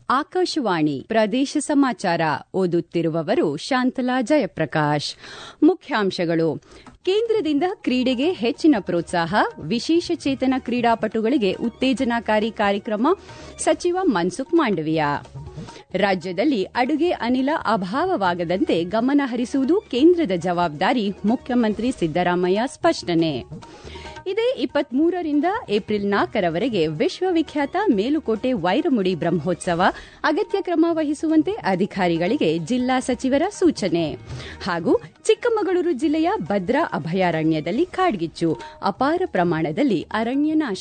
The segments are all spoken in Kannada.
ಆಕಾಶವಾಣಿ ಪ್ರದೇಶ ಸಮಾಚಾರ ಓದುತ್ತಿರುವವರು ಶಾಂತಲಾ ಜಯಪ್ರಕಾಶ್ ಮುಖ್ಯಾಂಶಗಳು ಕೇಂದ್ರದಿಂದ ಕ್ರೀಡೆಗೆ ಹೆಚ್ಚಿನ ಪ್ರೋತ್ಸಾಹ ವಿಶೇಷ ಚೇತನ ಕ್ರೀಡಾಪಟುಗಳಿಗೆ ಉತ್ತೇಜನಕಾರಿ ಕಾರ್ಯಕ್ರಮ ಸಚಿವ ಮನ್ಸುಖ್ ಮಾಂಡವಿಯ ರಾಜ್ಯದಲ್ಲಿ ಅಡುಗೆ ಅನಿಲ ಅಭಾವವಾಗದಂತೆ ಗಮನ ಹರಿಸುವುದು ಕೇಂದ್ರದ ಜವಾಬ್ದಾರಿ ಮುಖ್ಯಮಂತ್ರಿ ಸಿದ್ದರಾಮಯ್ಯ ಸ್ಪಷ್ಟನೆ ಇದೇ ಇಪ್ಪತ್ಮೂರರಿಂದ ಏಪ್ರಿಲ್ ನಾಲ್ಕರವರೆಗೆ ವಿಶ್ವವಿಖ್ಯಾತ ಮೇಲುಕೋಟೆ ವೈರಮುಡಿ ಬ್ರಹ್ಮೋತ್ಸವ ಅಗತ್ಯ ಕ್ರಮ ವಹಿಸುವಂತೆ ಅಧಿಕಾರಿಗಳಿಗೆ ಜಿಲ್ಲಾ ಸಚಿವರ ಸೂಚನೆ ಹಾಗೂ ಚಿಕ್ಕಮಗಳೂರು ಜಿಲ್ಲೆಯ ಭದ್ರಾ ಅಭಯಾರಣ್ಯದಲ್ಲಿ ಕಾಡ್ಗಿಚ್ಚು ಅಪಾರ ಪ್ರಮಾಣದಲ್ಲಿ ಅರಣ್ಯನಾಶ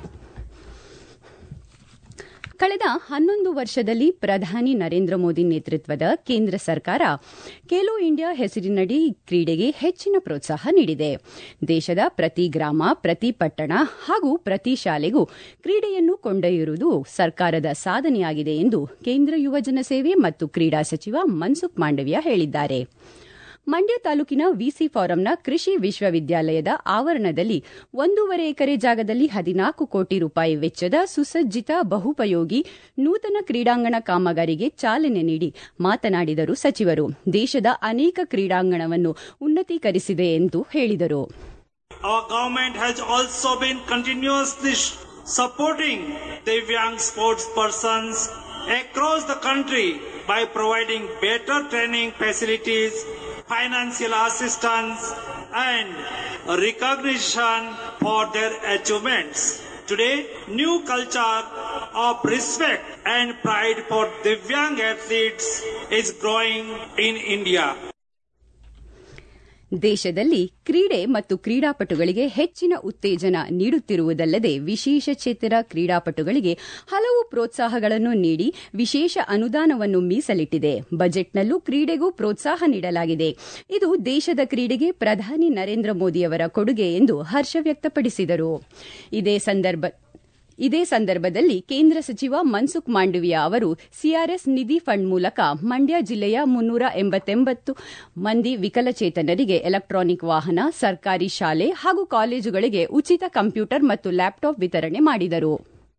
ಕಳೆದ ಹನ್ನೊಂದು ವರ್ಷದಲ್ಲಿ ಪ್ರಧಾನಿ ನರೇಂದ್ರ ಮೋದಿ ನೇತೃತ್ವದ ಕೇಂದ್ರ ಸರ್ಕಾರ ಖೇಲೋ ಇಂಡಿಯಾ ಹೆಸರಿನಡಿ ಕ್ರೀಡೆಗೆ ಹೆಚ್ಚಿನ ಪ್ರೋತ್ಸಾಹ ನೀಡಿದೆ ದೇಶದ ಪ್ರತಿ ಗ್ರಾಮ ಪ್ರತಿ ಪಟ್ಟಣ ಹಾಗೂ ಪ್ರತಿ ಶಾಲೆಗೂ ಕ್ರೀಡೆಯನ್ನು ಕೊಂಡೊಯ್ಯಿರುವುದು ಸರ್ಕಾರದ ಸಾಧನೆಯಾಗಿದೆ ಎಂದು ಕೇಂದ್ರ ಯುವಜನ ಸೇವೆ ಮತ್ತು ಕ್ರೀಡಾ ಸಚಿವ ಮನ್ಸುಖ್ ಮಾಂಡವಿಯಾ ಹೇಳಿದ್ದಾರೆ ಮಂಡ್ಯ ತಾಲೂಕಿನ ವಿಸಿ ಫಾರಂನ ಕೃಷಿ ವಿಶ್ವವಿದ್ಯಾಲಯದ ಆವರಣದಲ್ಲಿ ಒಂದೂವರೆ ಎಕರೆ ಜಾಗದಲ್ಲಿ ಹದಿನಾಲ್ಕು ಕೋಟಿ ರೂಪಾಯಿ ವೆಚ್ಚದ ಸುಸಜ್ಜಿತ ಬಹುಪಯೋಗಿ ನೂತನ ಕ್ರೀಡಾಂಗಣ ಕಾಮಗಾರಿಗೆ ಚಾಲನೆ ನೀಡಿ ಮಾತನಾಡಿದರು ಸಚಿವರು ದೇಶದ ಅನೇಕ ಕ್ರೀಡಾಂಗಣವನ್ನು ಉನ್ನತೀಕರಿಸಿದೆ ಎಂದು ಹೇಳಿದರು Our government has also been continuously supporting Divyang sports persons across the country by providing better training facilities, financial assistance and recognition for their achievements. Today, new culture of respect and pride for Divyang athletes is growing in India. ದೇಶದಲ್ಲಿ ಕ್ರೀಡೆ ಮತ್ತು ಕ್ರೀಡಾಪಟುಗಳಿಗೆ ಹೆಚ್ಚಿನ ಉತ್ತೇಜನ ನೀಡುತ್ತಿರುವುದಲ್ಲದೆ ವಿಶೇಷ ಚೇತರ ಕ್ರೀಡಾಪಟುಗಳಿಗೆ ಹಲವು ಪ್ರೋತ್ಸಾಹಗಳನ್ನು ನೀಡಿ ವಿಶೇಷ ಅನುದಾನವನ್ನು ಮೀಸಲಿಟ್ಟಿದೆ ಬಜೆಟ್ನಲ್ಲೂ ಕ್ರೀಡೆಗೂ ಪ್ರೋತ್ಸಾಹ ನೀಡಲಾಗಿದೆ ಇದು ದೇಶದ ಕ್ರೀಡೆಗೆ ಪ್ರಧಾನಿ ನರೇಂದ್ರ ಮೋದಿಯವರ ಕೊಡುಗೆ ಎಂದು ಹರ್ಷ ವ್ಯಕ್ತಪಡಿಸಿದರು ಇದೇ ಸಂದರ್ಭ ಇದೇ ಸಂದರ್ಭದಲ್ಲಿ ಕೇಂದ್ರ ಸಚಿವ ಮನ್ಸುಖ್ ಮಾಂಡವಿಯಾ ಅವರು ಸಿಆರ್ಎಸ್ ನಿಧಿ ಫಂಡ್ ಮೂಲಕ ಮಂಡ್ಯ ಜಿಲ್ಲೆಯ ಮುನ್ನೂರ ಎಂಬತ್ತೆಂಬತ್ತು ಮಂದಿ ವಿಕಲಚೇತನರಿಗೆ ಎಲೆಕ್ಟ್ರಾನಿಕ್ ವಾಹನ ಸರ್ಕಾರಿ ಶಾಲೆ ಹಾಗೂ ಕಾಲೇಜುಗಳಿಗೆ ಉಚಿತ ಕಂಪ್ಯೂಟರ್ ಮತ್ತು ಲ್ಯಾಪ್ಟಾಪ್ ವಿತರಣೆ ಮಾಡಿದರು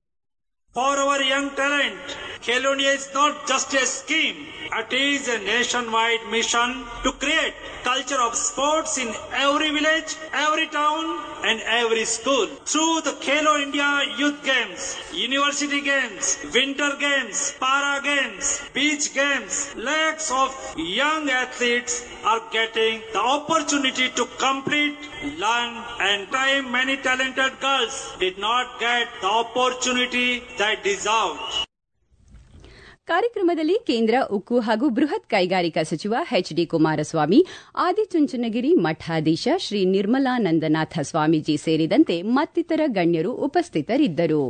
For our young talent, Khelo India is not just a scheme. It is a nationwide mission to create culture of sports in every village, every town and every school. Through the Khelo India Youth Games, University Games, Winter Games, Para Games, Beach Games, lakhs of young athletes are getting the opportunity to complete, learn and time many talented girls did not get the opportunity they deserved. ಕಾರ್ಯಕ್ರಮದಲ್ಲಿ ಕೇಂದ್ರ ಉಕ್ಕು ಹಾಗೂ ಬೃಹತ್ ಕೈಗಾರಿಕಾ ಸಚಿವ ಎಚ್ ಡಿ ಕುಮಾರಸ್ವಾಮಿ ಆದಿಚುಂಚನಗಿರಿ ಮಠಾಧೀಶ ಶ್ರೀ ನಿರ್ಮಲಾನಂದನಾಥ ಸ್ವಾಮೀಜಿ ಸೇರಿದಂತೆ ಮತ್ತಿತರ ಗಣ್ಯರು ಉಪಸ್ಥಿತರಿದ್ದರು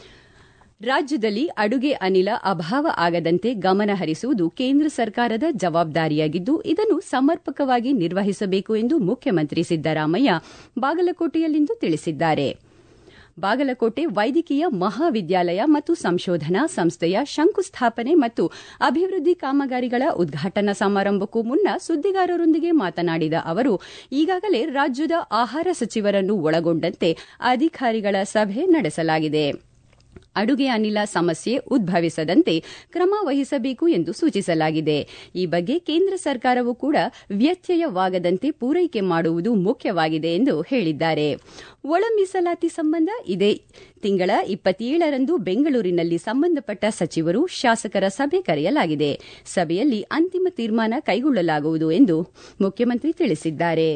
ರಾಜ್ಯದಲ್ಲಿ ಅಡುಗೆ ಅನಿಲ ಅಭಾವ ಆಗದಂತೆ ಗಮನ ಹರಿಸುವುದು ಕೇಂದ್ರ ಸರ್ಕಾರದ ಜವಾಬ್ದಾರಿಯಾಗಿದ್ದು ಇದನ್ನು ಸಮರ್ಪಕವಾಗಿ ನಿರ್ವಹಿಸಬೇಕು ಎಂದು ಮುಖ್ಯಮಂತ್ರಿ ಸಿದ್ದರಾಮಯ್ಯ ಬಾಗಲಕೋಟೆಯಲ್ಲಿಂದು ತಿಳಿಸಿದ್ದಾರೆ ಬಾಗಲಕೋಟೆ ವೈದ್ಯಕೀಯ ಮಹಾವಿದ್ಯಾಲಯ ಮತ್ತು ಸಂಶೋಧನಾ ಸಂಸ್ಥೆಯ ಶಂಕುಸ್ಥಾಪನೆ ಮತ್ತು ಅಭಿವೃದ್ಧಿ ಕಾಮಗಾರಿಗಳ ಉದ್ಘಾಟನಾ ಸಮಾರಂಭಕ್ಕೂ ಮುನ್ನ ಸುದ್ದಿಗಾರರೊಂದಿಗೆ ಮಾತನಾಡಿದ ಅವರು ಈಗಾಗಲೇ ರಾಜ್ಯದ ಆಹಾರ ಸಚಿವರನ್ನು ಒಳಗೊಂಡಂತೆ ಅಧಿಕಾರಿಗಳ ಸಭೆ ನಡೆಸಲಾಗಿದೆ ಅಡುಗೆ ಅನಿಲ ಸಮಸ್ಯೆ ಉದ್ಭವಿಸದಂತೆ ಕ್ರಮ ವಹಿಸಬೇಕು ಎಂದು ಸೂಚಿಸಲಾಗಿದೆ ಈ ಬಗ್ಗೆ ಕೇಂದ್ರ ಸರ್ಕಾರವು ಕೂಡ ವ್ಯತ್ಯಯವಾಗದಂತೆ ಪೂರೈಕೆ ಮಾಡುವುದು ಮುಖ್ಯವಾಗಿದೆ ಎಂದು ಹೇಳಿದ್ದಾರೆ ಒಳ ಮೀಸಲಾತಿ ಸಂಬಂಧ ಇದೇ ತಿಂಗಳ ಇಪ್ಪತ್ತೇಳರಂದು ಬೆಂಗಳೂರಿನಲ್ಲಿ ಸಂಬಂಧಪಟ್ಟ ಸಚಿವರು ಶಾಸಕರ ಸಭೆ ಕರೆಯಲಾಗಿದೆ ಸಭೆಯಲ್ಲಿ ಅಂತಿಮ ತೀರ್ಮಾನ ಕೈಗೊಳ್ಳಲಾಗುವುದು ಎಂದು ಮುಖ್ಯಮಂತ್ರಿ ತಿಳಿಸಿದ್ದಾರೆ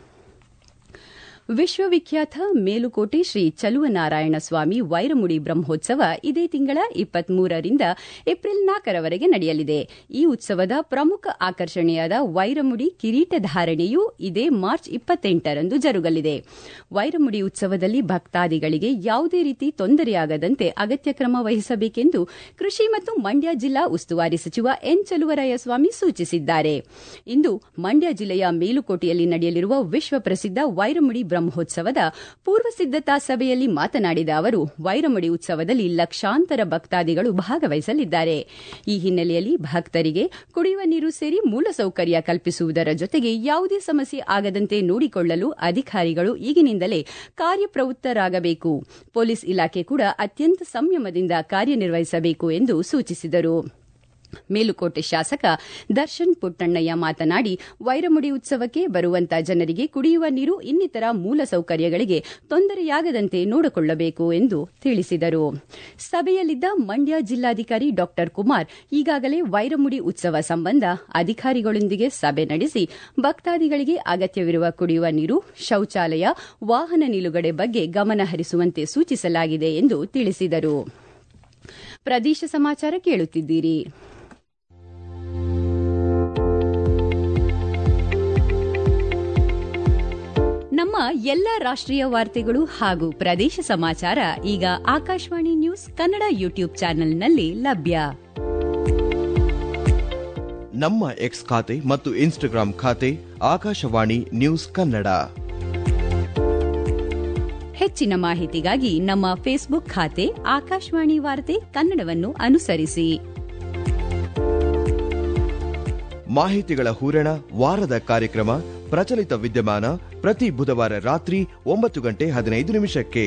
ವಿಶ್ವವಿಖ್ಯಾತ ಮೇಲುಕೋಟೆ ಶ್ರೀ ಚಲುವನಾರಾಯಣ ಸ್ವಾಮಿ ವೈರಮುಡಿ ಬ್ರಹ್ಮೋತ್ಸವ ಇದೇ ತಿಂಗಳ ಇಪ್ಪತ್ಮೂರರಿಂದ ಏಪ್ರಿಲ್ ನಾಲ್ಕರವರೆಗೆ ನಡೆಯಲಿದೆ ಈ ಉತ್ಸವದ ಪ್ರಮುಖ ಆಕರ್ಷಣೆಯಾದ ವೈರಮುಡಿ ಕಿರೀಟ ಧಾರಣೆಯು ಇದೇ ಮಾರ್ಚ್ ಇಪ್ಪತ್ತೆಂಟರಂದು ಜರುಗಲಿದೆ ವೈರಮುಡಿ ಉತ್ಸವದಲ್ಲಿ ಭಕ್ತಾದಿಗಳಿಗೆ ಯಾವುದೇ ರೀತಿ ತೊಂದರೆಯಾಗದಂತೆ ಅಗತ್ಯ ಕ್ರಮ ವಹಿಸಬೇಕೆಂದು ಕೃಷಿ ಮತ್ತು ಮಂಡ್ಯ ಜಿಲ್ಲಾ ಉಸ್ತುವಾರಿ ಸಚಿವ ಎನ್ ಚಲುವರಾಯಸ್ವಾಮಿ ಸೂಚಿಸಿದ್ದಾರೆ ಇಂದು ಮಂಡ್ಯ ಜಿಲ್ಲೆಯ ಮೇಲುಕೋಟೆಯಲ್ಲಿ ನಡೆಯಲಿರುವ ವಿಶ್ವ ಪ್ರಸಿದ್ಧ ವೈರಮುಡಿ ಮಹೋತ್ಸವದ ಪೂರ್ವ ಸಿದ್ದತಾ ಸಭೆಯಲ್ಲಿ ಮಾತನಾಡಿದ ಅವರು ವೈರಮುಡಿ ಉತ್ಸವದಲ್ಲಿ ಲಕ್ಷಾಂತರ ಭಕ್ತಾದಿಗಳು ಭಾಗವಹಿಸಲಿದ್ದಾರೆ ಈ ಹಿನ್ನೆಲೆಯಲ್ಲಿ ಭಕ್ತರಿಗೆ ಕುಡಿಯುವ ನೀರು ಸೇರಿ ಮೂಲಸೌಕರ್ಯ ಕಲ್ಪಿಸುವುದರ ಜೊತೆಗೆ ಯಾವುದೇ ಸಮಸ್ಯೆ ಆಗದಂತೆ ನೋಡಿಕೊಳ್ಳಲು ಅಧಿಕಾರಿಗಳು ಈಗಿನಿಂದಲೇ ಕಾರ್ಯಪ್ರವೃತ್ತರಾಗಬೇಕು ಪೊಲೀಸ್ ಇಲಾಖೆ ಕೂಡ ಅತ್ಯಂತ ಸಂಯಮದಿಂದ ಕಾರ್ಯನಿರ್ವಹಿಸಬೇಕು ಎಂದು ಸೂಚಿಸಿದರು ಮೇಲುಕೋಟೆ ಶಾಸಕ ದರ್ಶನ್ ಪುಟ್ಟಣ್ಣಯ್ಯ ಮಾತನಾಡಿ ವೈರಮುಡಿ ಉತ್ಸವಕ್ಕೆ ಬರುವಂತ ಜನರಿಗೆ ಕುಡಿಯುವ ನೀರು ಇನ್ನಿತರ ಮೂಲಸೌಕರ್ಯಗಳಿಗೆ ತೊಂದರೆಯಾಗದಂತೆ ನೋಡಿಕೊಳ್ಳಬೇಕು ಎಂದು ತಿಳಿಸಿದರು ಸಭೆಯಲ್ಲಿದ್ದ ಮಂಡ್ಯ ಜಿಲ್ಲಾಧಿಕಾರಿ ಡಾ ಕುಮಾರ್ ಈಗಾಗಲೇ ವೈರಮುಡಿ ಉತ್ಸವ ಸಂಬಂಧ ಅಧಿಕಾರಿಗಳೊಂದಿಗೆ ಸಭೆ ನಡೆಸಿ ಭಕ್ತಾದಿಗಳಿಗೆ ಅಗತ್ಯವಿರುವ ಕುಡಿಯುವ ನೀರು ಶೌಚಾಲಯ ವಾಹನ ನಿಲುಗಡೆ ಬಗ್ಗೆ ಗಮನ ಹರಿಸುವಂತೆ ಸೂಚಿಸಲಾಗಿದೆ ಎಂದು ತಿಳಿಸಿದರು ಪ್ರದೇಶ ಸಮಾಚಾರ ಕೇಳುತ್ತಿದ್ದೀರಿ ನಮ್ಮ ಎಲ್ಲ ರಾಷ್ಟ್ರೀಯ ವಾರ್ತೆಗಳು ಹಾಗೂ ಪ್ರದೇಶ ಸಮಾಚಾರ ಈಗ ಆಕಾಶವಾಣಿ ನ್ಯೂಸ್ ಕನ್ನಡ ಯೂಟ್ಯೂಬ್ ಚಾನೆಲ್ನಲ್ಲಿ ಲಭ್ಯ ನಮ್ಮ ಎಕ್ಸ್ ಖಾತೆ ಮತ್ತು ಇನ್ಸ್ಟಾಗ್ರಾಂ ಖಾತೆ ಆಕಾಶವಾಣಿ ನ್ಯೂಸ್ ಕನ್ನಡ ಹೆಚ್ಚಿನ ಮಾಹಿತಿಗಾಗಿ ನಮ್ಮ ಫೇಸ್ಬುಕ್ ಖಾತೆ ಆಕಾಶವಾಣಿ ವಾರ್ತೆ ಕನ್ನಡವನ್ನು ಅನುಸರಿಸಿ ಮಾಹಿತಿಗಳ ಹೂರಣ ವಾರದ ಕಾರ್ಯಕ್ರಮ ಪ್ರಚಲಿತ ವಿದ್ಯಮಾನ ಪ್ರತಿ ಬುಧವಾರ ರಾತ್ರಿ ಒಂಬತ್ತು ಗಂಟೆ ಹದಿನೈದು ನಿಮಿಷಕ್ಕೆ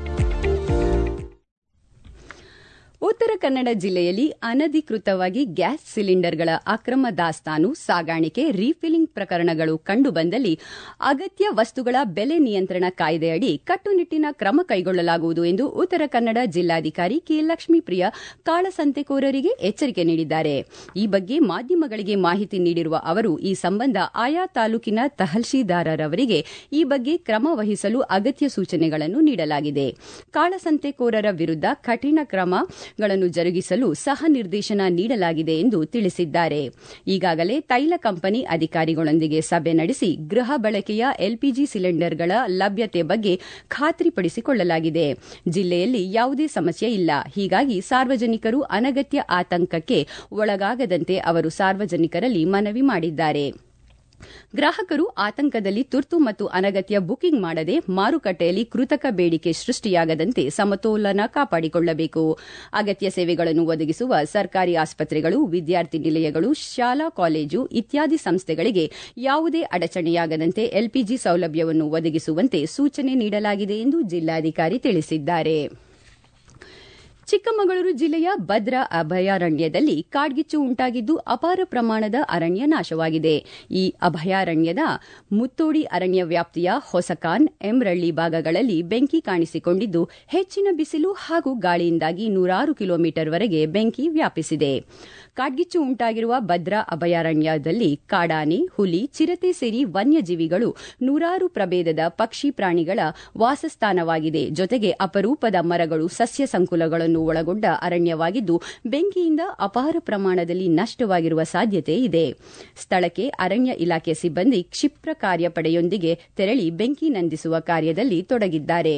ಉತ್ತರ ಕನ್ನಡ ಜಿಲ್ಲೆಯಲ್ಲಿ ಅನಧಿಕೃತವಾಗಿ ಗ್ಯಾಸ್ ಸಿಲಿಂಡರ್ಗಳ ಅಕ್ರಮ ದಾಸ್ತಾನು ಸಾಗಾಣಿಕೆ ರೀಫಿಲಿಂಗ್ ಪ್ರಕರಣಗಳು ಕಂಡುಬಂದಲ್ಲಿ ಅಗತ್ಯ ವಸ್ತುಗಳ ಬೆಲೆ ನಿಯಂತ್ರಣ ಕಾಯ್ದೆಯಡಿ ಕಟ್ಟುನಿಟ್ಟಿನ ಕ್ರಮ ಕೈಗೊಳ್ಳಲಾಗುವುದು ಎಂದು ಉತ್ತರ ಕನ್ನಡ ಜಿಲ್ಲಾಧಿಕಾರಿ ಕೆ ಲಕ್ಷ್ಮೀಪ್ರಿಯ ಕಾಳಸಂತೆಕೋರರಿಗೆ ಎಚ್ಚರಿಕೆ ನೀಡಿದ್ದಾರೆ ಈ ಬಗ್ಗೆ ಮಾಧ್ಯಮಗಳಿಗೆ ಮಾಹಿತಿ ನೀಡಿರುವ ಅವರು ಈ ಸಂಬಂಧ ಆಯಾ ತಾಲೂಕಿನ ತಹಶೀಲ್ದಾರರವರಿಗೆ ಈ ಬಗ್ಗೆ ಕ್ರಮ ವಹಿಸಲು ಅಗತ್ಯ ಸೂಚನೆಗಳನ್ನು ನೀಡಲಾಗಿದೆ ಕಾಳಸಂತೆಕೋರರ ವಿರುದ್ಧ ಕಠಿಣ ಕ್ರಮ ಗಳನ್ನು ಜರುಗಿಸಲು ಸಹ ನಿರ್ದೇಶನ ನೀಡಲಾಗಿದೆ ಎಂದು ತಿಳಿಸಿದ್ದಾರೆ ಈಗಾಗಲೇ ತೈಲ ಕಂಪನಿ ಅಧಿಕಾರಿಗಳೊಂದಿಗೆ ಸಭೆ ನಡೆಸಿ ಗೃಹ ಬಳಕೆಯ ಎಲ್ಪಿಜಿ ಸಿಲಿಂಡರ್ಗಳ ಲಭ್ಯತೆ ಬಗ್ಗೆ ಖಾತ್ರಿಪಡಿಸಿಕೊಳ್ಳಲಾಗಿದೆ ಜಿಲ್ಲೆಯಲ್ಲಿ ಯಾವುದೇ ಸಮಸ್ಯೆ ಇಲ್ಲ ಹೀಗಾಗಿ ಸಾರ್ವಜನಿಕರು ಅನಗತ್ಯ ಆತಂಕಕ್ಕೆ ಒಳಗಾಗದಂತೆ ಅವರು ಸಾರ್ವಜನಿಕರಲ್ಲಿ ಮನವಿ ಮಾಡಿದ್ದಾರೆ ಗ್ರಾಹಕರು ಆತಂಕದಲ್ಲಿ ತುರ್ತು ಮತ್ತು ಅನಗತ್ಯ ಬುಕಿಂಗ್ ಮಾಡದೆ ಮಾರುಕಟ್ಟೆಯಲ್ಲಿ ಕೃತಕ ಬೇಡಿಕೆ ಸೃಷ್ಟಿಯಾಗದಂತೆ ಸಮತೋಲನ ಕಾಪಾಡಿಕೊಳ್ಳಬೇಕು ಅಗತ್ಯ ಸೇವೆಗಳನ್ನು ಒದಗಿಸುವ ಸರ್ಕಾರಿ ಆಸ್ಪತ್ರೆಗಳು ವಿದ್ಯಾರ್ಥಿ ನಿಲಯಗಳು ಶಾಲಾ ಕಾಲೇಜು ಇತ್ಯಾದಿ ಸಂಸ್ಥೆಗಳಿಗೆ ಯಾವುದೇ ಅಡಚಣೆಯಾಗದಂತೆ ಎಲ್ಪಿಜಿ ಸೌಲಭ್ಯವನ್ನು ಒದಗಿಸುವಂತೆ ಸೂಚನೆ ನೀಡಲಾಗಿದೆ ಎಂದು ಜಿಲ್ಲಾಧಿಕಾರಿ ತಿಳಿಸಿದ್ದಾರೆ ಚಿಕ್ಕಮಗಳೂರು ಜಿಲ್ಲೆಯ ಭದ್ರಾ ಅಭಯಾರಣ್ಯದಲ್ಲಿ ಕಾಡ್ಗಿಚ್ಚು ಉಂಟಾಗಿದ್ದು ಅಪಾರ ಪ್ರಮಾಣದ ಅರಣ್ಯ ನಾಶವಾಗಿದೆ ಈ ಅಭಯಾರಣ್ಯದ ಮುತ್ತೋಡಿ ಅರಣ್ಯ ವ್ಯಾಪ್ತಿಯ ಹೊಸಕಾನ್ ಎಮ್ರಳ್ಳಿ ಭಾಗಗಳಲ್ಲಿ ಬೆಂಕಿ ಕಾಣಿಸಿಕೊಂಡಿದ್ದು ಹೆಚ್ಚಿನ ಬಿಸಿಲು ಹಾಗೂ ಗಾಳಿಯಿಂದಾಗಿ ನೂರಾರು ಕಿಲೋಮೀಟರ್ವರೆಗೆ ಬೆಂಕಿ ವ್ಯಾಪಿಸಿದೆ ಕಾಡ್ಗಿಚ್ಚು ಉಂಟಾಗಿರುವ ಭದ್ರಾ ಅಭಯಾರಣ್ಯದಲ್ಲಿ ಕಾಡಾನೆ ಹುಲಿ ಚಿರತೆ ಸೇರಿ ವನ್ಯಜೀವಿಗಳು ನೂರಾರು ಪ್ರಭೇದದ ಪಕ್ಷಿ ಪ್ರಾಣಿಗಳ ವಾಸಸ್ಥಾನವಾಗಿದೆ ಜೊತೆಗೆ ಅಪರೂಪದ ಮರಗಳು ಸಸ್ಯ ಸಂಕುಲಗಳನ್ನು ಒಳಗೊಂಡ ಅರಣ್ಯವಾಗಿದ್ದು ಬೆಂಕಿಯಿಂದ ಅಪಾರ ಪ್ರಮಾಣದಲ್ಲಿ ನಷ್ಟವಾಗಿರುವ ಸಾಧ್ಯತೆ ಇದೆ ಸ್ಥಳಕ್ಕೆ ಅರಣ್ಯ ಇಲಾಖೆ ಸಿಬ್ಬಂದಿ ಕ್ಷಿಪ್ರ ಕಾರ್ಯಪಡೆಯೊಂದಿಗೆ ತೆರಳಿ ಬೆಂಕಿ ನಂದಿಸುವ ಕಾರ್ಯದಲ್ಲಿ ತೊಡಗಿದ್ದಾರೆ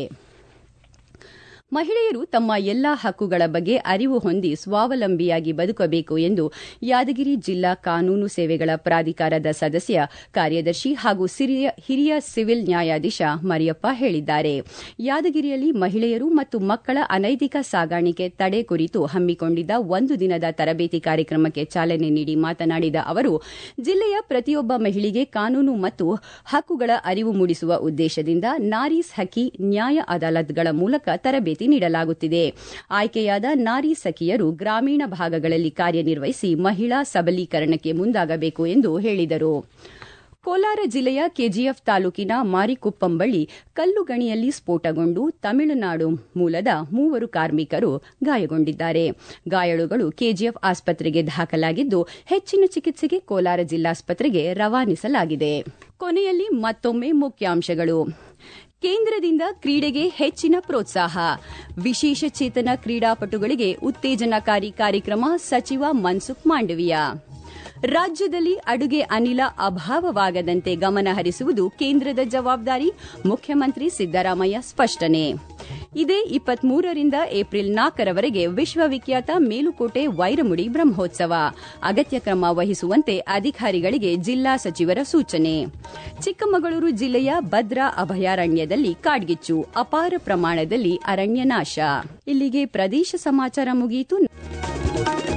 ಮಹಿಳೆಯರು ತಮ್ಮ ಎಲ್ಲಾ ಹಕ್ಕುಗಳ ಬಗ್ಗೆ ಅರಿವು ಹೊಂದಿ ಸ್ವಾವಲಂಬಿಯಾಗಿ ಬದುಕಬೇಕು ಎಂದು ಯಾದಗಿರಿ ಜಿಲ್ಲಾ ಕಾನೂನು ಸೇವೆಗಳ ಪ್ರಾಧಿಕಾರದ ಸದಸ್ಯ ಕಾರ್ಯದರ್ಶಿ ಹಾಗೂ ಹಿರಿಯ ಸಿವಿಲ್ ನ್ಯಾಯಾಧೀಶ ಮರಿಯಪ್ಪ ಹೇಳಿದ್ದಾರೆ ಯಾದಗಿರಿಯಲ್ಲಿ ಮಹಿಳೆಯರು ಮತ್ತು ಮಕ್ಕಳ ಅನೈತಿಕ ಸಾಗಾಣಿಕೆ ತಡೆ ಕುರಿತು ಹಮ್ಮಿಕೊಂಡಿದ್ದ ಒಂದು ದಿನದ ತರಬೇತಿ ಕಾರ್ಯಕ್ರಮಕ್ಕೆ ಚಾಲನೆ ನೀಡಿ ಮಾತನಾಡಿದ ಅವರು ಜಿಲ್ಲೆಯ ಪ್ರತಿಯೊಬ್ಬ ಮಹಿಳೆಗೆ ಕಾನೂನು ಮತ್ತು ಹಕ್ಕುಗಳ ಅರಿವು ಮೂಡಿಸುವ ಉದ್ದೇಶದಿಂದ ನಾರೀಸ್ ಹಕ್ಕಿ ನ್ಯಾಯ ಅದಾಲತ್ಗಳ ಮೂಲಕ ತರಬೇತಿ ನೀಡಲಾಗುತ್ತಿದೆ ಆಯ್ಕೆಯಾದ ನಾರಿ ಸಖಿಯರು ಗ್ರಾಮೀಣ ಭಾಗಗಳಲ್ಲಿ ಕಾರ್ಯನಿರ್ವಹಿಸಿ ಮಹಿಳಾ ಸಬಲೀಕರಣಕ್ಕೆ ಮುಂದಾಗಬೇಕು ಎಂದು ಹೇಳಿದರು ಕೋಲಾರ ಜಿಲ್ಲೆಯ ಕೆಜಿಎಫ್ ತಾಲೂಕಿನ ಮಾರಿಕುಪ್ಪಂ ಬಳಿ ಕಲ್ಲು ಗಣಿಯಲ್ಲಿ ಸ್ಫೋಟಗೊಂಡು ತಮಿಳುನಾಡು ಮೂಲದ ಮೂವರು ಕಾರ್ಮಿಕರು ಗಾಯಗೊಂಡಿದ್ದಾರೆ ಗಾಯಾಳುಗಳು ಕೆಜಿಎಫ್ ಆಸ್ಪತ್ರೆಗೆ ದಾಖಲಾಗಿದ್ದು ಹೆಚ್ಚಿನ ಚಿಕಿತ್ಸೆಗೆ ಕೋಲಾರ ಜಿಲ್ಲಾಸ್ಪತ್ರೆಗೆ ರವಾನಿಸಲಾಗಿದೆ ಕೊನೆಯಲ್ಲಿ ಮತ್ತೊಮ್ಮೆ ಮುಖ್ಯಾಂಶಗಳು ಕೇಂದ್ರದಿಂದ ಕ್ರೀಡೆಗೆ ಹೆಚ್ಚಿನ ಪ್ರೋತ್ಸಾಹ ವಿಶೇಷ ಚೇತನ ಕ್ರೀಡಾಪಟುಗಳಿಗೆ ಉತ್ತೇಜನಕಾರಿ ಕಾರ್ಯಕ್ರಮ ಸಚಿವ ಮನ್ಸುಖ್ ಮಾಂಡವಿಯಾ ರಾಜ್ಯದಲ್ಲಿ ಅಡುಗೆ ಅನಿಲ ಅಭಾವವಾಗದಂತೆ ಗಮನ ಹರಿಸುವುದು ಕೇಂದ್ರದ ಜವಾಬ್ದಾರಿ ಮುಖ್ಯಮಂತ್ರಿ ಸಿದ್ದರಾಮಯ್ಯ ಸ್ಪಷ್ಟನೆ ಇದೇ ಇಪ್ಪತ್ಮೂರರಿಂದ ಏಪ್ರಿಲ್ ನಾಲ್ಕರವರೆಗೆ ವಿಶ್ವವಿಖ್ಯಾತ ಮೇಲುಕೋಟೆ ವೈರಮುಡಿ ಬ್ರಹ್ಮೋತ್ಸವ ಅಗತ್ಯ ಕ್ರಮ ವಹಿಸುವಂತೆ ಅಧಿಕಾರಿಗಳಿಗೆ ಜಿಲ್ಲಾ ಸಚಿವರ ಸೂಚನೆ ಚಿಕ್ಕಮಗಳೂರು ಜಿಲ್ಲೆಯ ಭದ್ರಾ ಅಭಯಾರಣ್ಯದಲ್ಲಿ ಕಾಡ್ಗಿಚ್ಚು ಅಪಾರ ಪ್ರಮಾಣದಲ್ಲಿ ಅರಣ್ಯ ನಾಶ ಇಲ್ಲಿಗೆ ಪ್ರದೇಶ ಸಮಾಚಾರ ಮುಗಿಯಿತು